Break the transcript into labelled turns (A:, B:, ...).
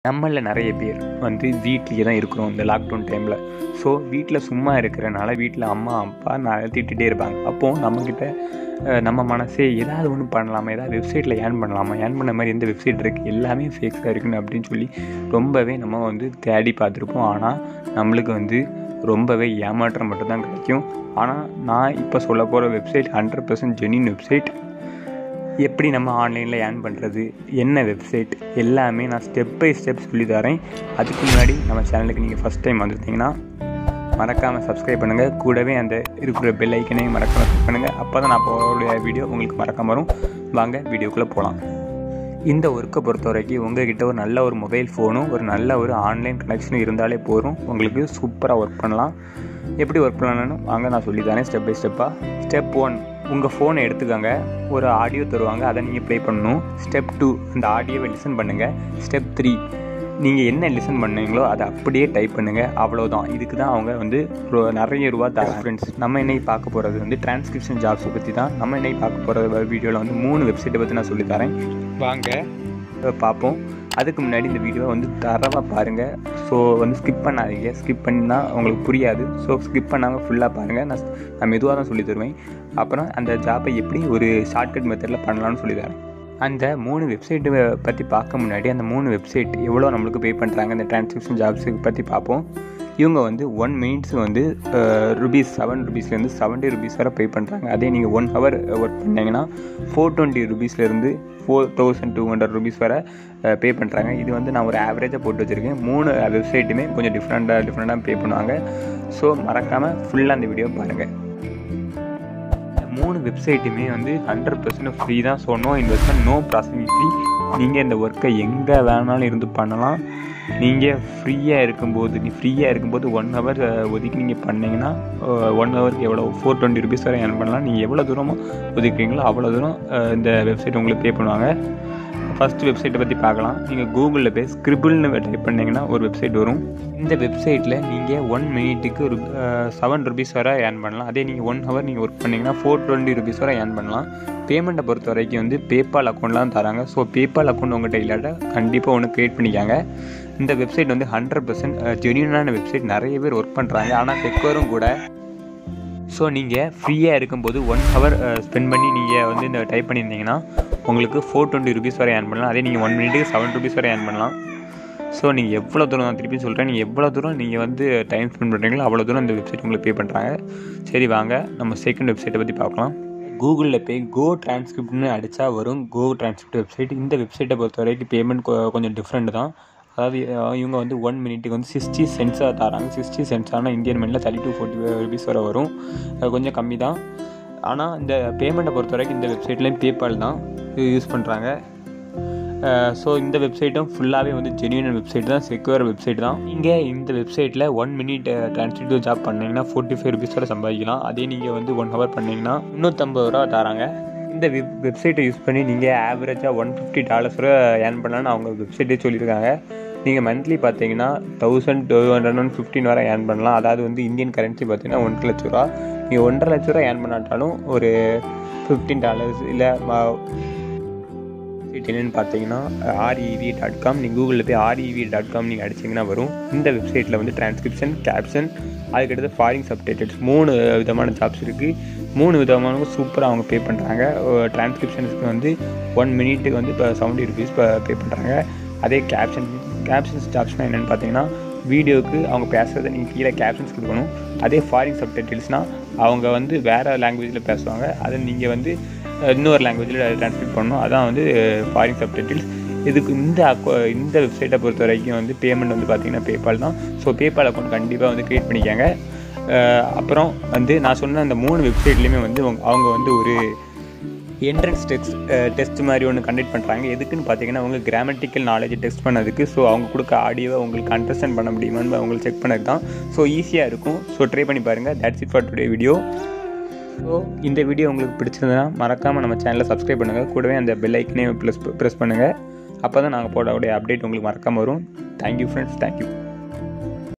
A: நம்மளில் நிறைய பேர் வந்து வீட்லேயே தான் இருக்கிறோம் இந்த லாக்டவுன் டைமில் ஸோ வீட்டில் சும்மா இருக்கிறனால வீட்டில் அம்மா அப்பா நான் திட்டிகிட்டே இருப்பாங்க அப்போது நம்மக்கிட்ட அஹ், நம்ம மனசே ஏதாவது ஒன்று பண்ணலாமா ஏதாவது வெப்சைட்டில் ஏர்ன் பண்ணலாமா ஏர்ன் பண்ண மாதிரி எந்த வெப்சைட் இருக்குது எல்லாமே ஃபேக்ஸாக இருக்குன்னு அப்படின்னு சொல்லி ரொம்பவே நம்ம வந்து தேடி பார்த்துருப்போம் ஆனால் நம்மளுக்கு வந்து ரொம்பவே ஏமாற்றம் மட்டும்தான் கிடைக்கும் ஆனால் நான் இப்போ சொல்ல போகிற website hundred percent genuine website எப்படி நம்ம ஆன்லைனில் ஏர்ன் பண்ணுறது என்ன வெப்சைட் எல்லாமே நான் ஸ்டெப் பை ஸ்டெப் சொல்லி தரேன் அதுக்கு முன்னாடி நம்ம சேனலுக்கு நீங்கள் ஃபஸ்ட் டைம் வந்திருந்தீங்கன்னா மறக்காமல் சப்ஸ்கிரைப் பண்ணுங்கள் கூடவே அந்த இருக்கிற பெல் ஐக்கனையும் மறக்காமல் click பண்ணுங்கள் அப்போ தான் நான் போகக்கூடிய வீடியோ உங்களுக்கு மறக்காம வரும் வாங்க வீடியோக்குள்ளே போகலாம் இந்த ஒர்க்கை பொறுத்த வரைக்கும் உங்ககிட்ட ஒரு நல்ல ஒரு மொபைல் ஃபோனும் ஒரு நல்ல ஒரு ஆன்லைன் கனெக்ஷனும் இருந்தாலே போதும் உங்களுக்கு சூப்பராக ஒர்க் பண்ணலாம் எப்படி ஒர்க் பண்ணலாம்னு வாங்க நான் சொல்லி தரேன் ஸ்டெப் பை ஸ்டெப்பாக ஸ்டெப் ஒன் உங்கள் ஃபோனை எடுத்துக்கோங்க ஒரு ஆடியோ தருவாங்க அதை நீங்கள் ப்ளே பண்ணணும் ஸ்டெப் டூ அந்த ஆடியோவை லிசன் பண்ணுங்கள் ஸ்டெப் த்ரீ நீங்கள் என்ன லிசன் பண்ணீங்களோ அதை அப்படியே டைப் பண்ணுங்கள் அவ்வளோதான் இதுக்கு தான் அவங்க வந்து ரொ- நிறைய ரூபா தராங்க ஃப்ரெண்ட்ஸ் நம்ம இன்னைக்கு பார்க்க போகிறது வந்து டிரான்ஸ்கிரிப்ஷன் ஜாப்ஸை பற்றி தான் நம்ம இன்னைக்கு பார்க்க போகிற வீடியோவில் வந்து மூணு வெப்சைட்டை பற்றி நான் சொல்லி தரேன் வாங்க அஹ் பார்ப்போம் அதுக்கு முன்னாடி இந்த வீடியோவை வந்து தரவாக பாருங்கள் ஸோ வந்து ஸ்கிப் பண்ணாதீங்க ஸ்கிப் பண்ணினா உங்களுக்கு புரியாது ஸோ ஸ்கிப் பண்ணாமல் ஃபுல்லாக பாருங்கள் நான் நான் மெதுவாக தான் சொல்லி தருவேன் அப்புறம் அந்த ஜாப்பை எப்படி ஒரு ஷார்ட்கட் மெத்தடில் பண்ணலாம்னு சொல்லி தரேன் அந்த மூணு வெப்சைட்டு பற்றி பார்க்க முன்னாடி அந்த மூணு வெப்சைட் எவ்வளோ நம்மளுக்கு பே பண்ணுறாங்க அந்த டிரான்ஸ்கிரிப்ஷன் ஜாப்ஸுக்கு பற்றி பார்ப்போம் இவங்க வந்து ஒன் மினிட்ஸ் வந்து ருபீஸ் செவன் ருபீஸ்லேருந்து செவன்ட்டி ருபீஸ் வரை பே பண்ணுறாங்க அதே நீங்கள் ஒன் ஹவர் ஒர்க் பண்ணீங்கன்னா ஃபோர் டுவெண்ட்டி ருபீஸ்லேருந்து four thousand two hundred rupees வரை பே பண்ணுறாங்க இது வந்து நான் ஒரு ஆவரேஜாக போட்டு வச்சுருக்கேன் மூணு வெப்சைட்டுமே கொஞ்சம் டிஃப்ரெண்ட்டாக டிஃப்ரெண்ட்டாக பே பண்ணுவாங்க ஸோ மறக்காமல் ஃபுல்லாக அந்த வீடியோ பாருங்கள் இந்த மூணு வெப்சைட்டுமே வந்து ஹண்ட்ரட் பர்சன்ட் ஃப்ரீ தான் so no investment no processing free நீங்கள் இந்த ஒர்க்கை எங்கே வேணாலும் இருந்து பண்ணலாம் நீங்கள் ஃப்ரீயாக இருக்கும்போது நீ ஃப்ரீயாக இருக்கும்போது ஒன் ஹவர் ஒதுக்கி நீங்கள் பண்ணீங்கன்னா ஒன் ஹவருக்கு எவ்வளோ ஃபோர் டுவெண்ட்டி ருபீஸ் வரை ஏர்ன் பண்ணலாம் நீங்கள் எவ்வளோ தூரமாக ஒதுக்குறீங்களோ அவ்வளோ தூரம் அஹ், இந்த வெப்சைட் உங்களுக்கு பே பண்ணுவாங்க ஃபஸ்ட் வெப்சைட்டை பற்றி பார்க்கலாம் நீங்கள் கூகுளில் போய் ஸ்கிரிபிள்னு டைப் பண்ணீங்கன்னா ஒரு வெப்சைட் வரும் இந்த வெப்சைட்டில் நீங்கள் ஒன் மினிட்டுக்கு ஒரு செவன் ருபீஸ் வரை ஏர்ன் பண்ணலாம் அதே நீங்கள் ஒன் ஹவர் நீங்கள் ஒர்க் பண்ணீங்கன்னா ஃபோர் டுவெண்ட்டி ருபீஸ் வரை ஏர்ன் பண்ணலாம் பேமெண்ட்டை பொறுத்த வரைக்கும் வந்து பேபால் அக்கௌண்ட்லாம் தராங்க ஸோ பேபால் அக்கௌண்ட் உங்கள்கிட்ட இல்லாட்ட கண்டிப்பாக ஒன்று க்ரியேட் பண்ணிக்காங்க இந்த வெப்சைட் வந்து ஹண்ட்ரட் பர்சன்ட் ஜென்யூனான வெப்சைட் நிறைய பேர் ஒர்க் பண்ணுறாங்க ஆனால் செக்வரும் கூட ஸோ நீங்கள் ஃப்ரீயாக இருக்கும்போது ஒன் ஹவர் ஸ்பெண்ட் பண்ணி நீங்கள் வந்து இந்த டைப் பண்ணியிருந்தீங்கன்னா உங்களுக்கு ஃபோர் டுவெண்ட்டி ருபீஸ் வரை ஏர்ன் பண்ணலாம் அதே நீங்கள் ஒன் மினிட்டுக்கு செவன் ருபீஸ் வரை ஏர்ன் பண்ணலாம் ஸோ நீங்கள் எவ்வளோ தூரம் நான் திருப்பி சொல்கிறேன் நீங்கள் எவ்வளோ தூரம் நீங்கள் வந்து டைம் ஸ்பெண்ட் பண்ணுறீங்களோ அவ்வளோ தூரம் இந்த வெப்சைட் உங்களுக்கு பே பண்ணுறாங்க சரி வாங்க நம்ம செகண்ட் வெப்சைட்டை பற்றி பார்க்கலாம் கூகுளில் போய் கோ டிரான்ஸ்கிரிப்ட்னு அடித்தா வரும் கோ டிரான்ஸ்கிரிப்ட் வெப்சைட் இந்த வெப்சைட்டை பொறுத்த வரைக்கும் பேமெண்ட் கொஞ்சம் டிஃப்ரெண்ட் தான் அதாவது அஹ், இவங்க வந்து ஒன் மினிட்டுக்கு வந்து சிக்ஸ்டி சென்ட்ஸாக தராங்க சிக்ஸ்டி சென்ட்ஸ் ஆனால் இந்தியன் மணியில் தேர்ட்டி டூ ஃபோர்ட்டி ருபீஸ் வரை வரும் அது கொஞ்சம் கம்மி தான் ஆனால் இந்த பேமெண்ட்டை பொறுத்த வரைக்கும் இந்த வெப்சைட்லேயும் பேபால் தான் யூஸ் பண்ணுறாங்க ஸோ இந்த வெப்சைட்டும் ஃபுல்லாகவே வந்து ஜென்யூன் வெப்சைட் தான் செக்யூர் வெப்சைட் தான் நீங்கள் இந்த வெப்சைட்டில் ஒன் மினிட் டிரான்ஸ்லேட்டிவ் ஜாப் பண்ணீங்கன்னா ஃபோர்ட்டி ஃபைவ் ருபீஸ் வரை சம்பாதிக்கலாம் அதே நீங்கள் வந்து ஒன் ஹவர் பண்ணீங்கன்னா முந்நூற்றம்பது ரூபா தராங்க இந்த வெப் வெப்சைட்டை யூஸ் பண்ணி நீங்கள் ஆவரேஜாக ஒன் ஃபிஃப்டி டாலர்ஸ் வரை ஏர்ன் பண்ணலான்னு அவங்க வெப்சைட்டே சொல்லியிருக்காங்க நீங்கள் மந்த்லி பார்த்தீங்கன்னா thousand two hundred and fifteen வரை ஏர்ன் பண்ணலாம் அதாவது வந்து இந்தியன் கரன்சி பார்த்தீங்கன்னா ஒன்றரை லட்ச ரூபா நீங்கள் ஒன்றரை லட்ச ரூபா ஏர்ன் பண்ணாட்டாலும் ஒரு ஃபிஃப்டீன் டாலர்ஸ் இல்லை வெப்சைட் என்னென்னு பார்த்தீங்கன்னா ஆர்இவி டாட் காம் நீங்கள் கூகுளில் போய் ஆர்இவி டாட் காம் நீங்கள் அடிச்சிங்கன்னா வரும் இந்த வெப்சைட்டில் வந்து டிரான்ஸ்கிரிப்ஷன் கேப்ஷன் அதுக்கடுத்து ஃபாரின் சப்டைட்டில்ஸ் மூணு விதமான ஜாப்ஸ் இருக்குது மூணு விதமான சூப்பராக அவங்க பே பண்ணுறாங்க டிரான்ஸ்கிரிப்ஷன்ஸ்க்கு வந்து ஒன் மினிட்டுக்கு வந்து இப்போ செவன்ட்டி ருபீஸ் பே பண்ணுறாங்க அதே கேப்ஷன் கேப்ஷன்ஸ் ஜாப்ஸ்னால் என்னென்னு பார்த்தீங்கன்னா வீடியோவுக்கு அவங்க பேசுகிறத நீங்கள் கீழே கேப்ஷன்ஸ் கொடுக்கணும் அதே ஃபாரின் சப்டைட்டில்ஸ்னால் அவங்க வந்து வேறு லாங்குவேஜில் பேசுவாங்க அதை நீங்கள் வந்து அஹ், இன்னொரு லாங்குவேஜில் ட்ரான்ஸ்லேட் பண்ணணும் அதான் வந்து ஃபாரின் சப்டைட்டில்ஸ் இதுக்கு இந்த அக்கௌ இந்த வெப்சைட்டை பொறுத்த வரைக்கும் வந்து பேமெண்ட் வந்து பார்த்தீங்கன்னா பேபால் தான் ஸோ பேபால் அக்கௌண்ட் கண்டிப்பாக வந்து க்ரியேட் பண்ணிக்கோங்க அஹ், அப்புறம் வந்து நான் சொன்ன அந்த மூணு வெப்சைட்லேயுமே வந்து அவங்க- அவங்க வந்து ஒரு என்ட்ரன்ஸ் டெஸ்ட் டெஸ்ட் மாதிரி ஒன்று கண்டக்ட் பண்ணுறாங்க எதுக்குன்னு பார்த்தீங்கன்னா அவங்க கிராமட்டிக்கல் நாலேஜ் டெஸ்ட் பண்ணதுக்கு ஸோ அவங்க கொடுக்க ஆடியோவை உங்களுக்கு அண்டர்ஸ்டாண்ட் பண்ண முடியுமான்னு அவங்களுக்கு செக் பண்ணது தான் ஸோ ஈஸியாக இருக்கும் ஸோ ட்ரை பண்ணி பாருங்கள் that's it for today video so இந்த வீடியோ உங்களுக்கு பிடிச்சிருந்ததுன்னா மறக்காமல் நம்ம சேனலை சப்ஸ்கிரைப் பண்ணுங்கள் கூடவே அந்த பெல் ஐக்கனே ப்ளஸ் ப்ரெஸ் பண்ணுங்கள் அப்போ தான் நாங்கள் போடக்கூடிய அப்டேட் உங்களுக்கு மறக்காமல் வரும் தேங்க்யூ ஃப்ரெண்ட்ஸ் தேங்க்யூ